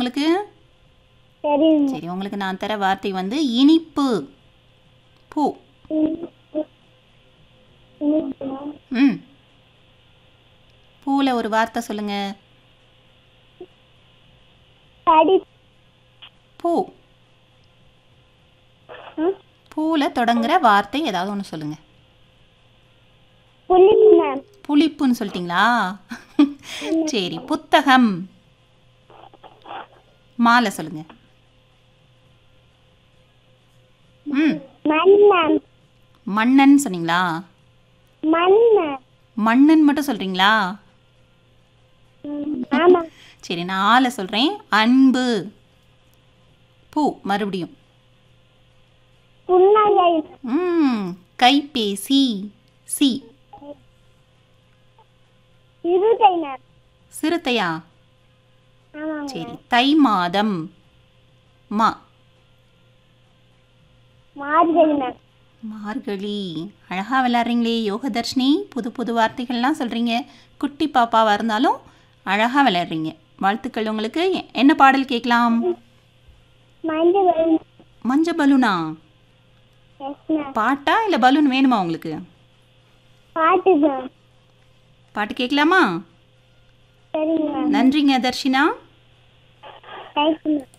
உங்களுக்கு தெரியுங்க சரி உங்களுக்கு நான் தர வார்த்தை வந்து இனிப்பு பூ ம் பூவில் ஒரு வார்த்தை சொல்லுங்க கடி பூ பூவில் தொடங்குற வார்த்தை ஏதாவது ஒன்று சொல்லுங்க புளிப்பு மேம் புளிப்புன்னு சொல்லிட்டீங்களா சரி புத்தகம் மாலை சொல்லுங்க ம் மண் மேம் மன்னன் சொன்னீங்களா மண் மேம் மன்னன் மட்டும் சொல்றீங்களா ஆமா சரி நான் ஆளை சொல்கிறேன் அன்பு பூ மறுபடியும் புன்னகை ம் கைபேசி சி இருதை மேம் சிறுத்தையா ஆமாங்க சரி தை மாதம் மா மார்கழி மேம் மார்கழி அழகாக விளையாடுறீங்களே யோகதர்ஷினி புது புது வார்த்தைகள்லாம் சொல்கிறீங்க குட்டி பாப்பாவாக இருந்தாலும் அழகாக விளையாடுறீங்க வாழ்த்துக்கள் உங்களுக்கு என்ன பாடல் கேட்கலாம் மஞ்சள் மஞ்ச பலூனா எஸ் மேம் பாட்டா இல்லை பலூன் வேணுமா உங்களுக்கு பாட்டு மேம் பாட்டு கேட்கலாமா சரிங்க மேம் நன்றிங்க தர்ஷினா தேங்க்யூ மேம்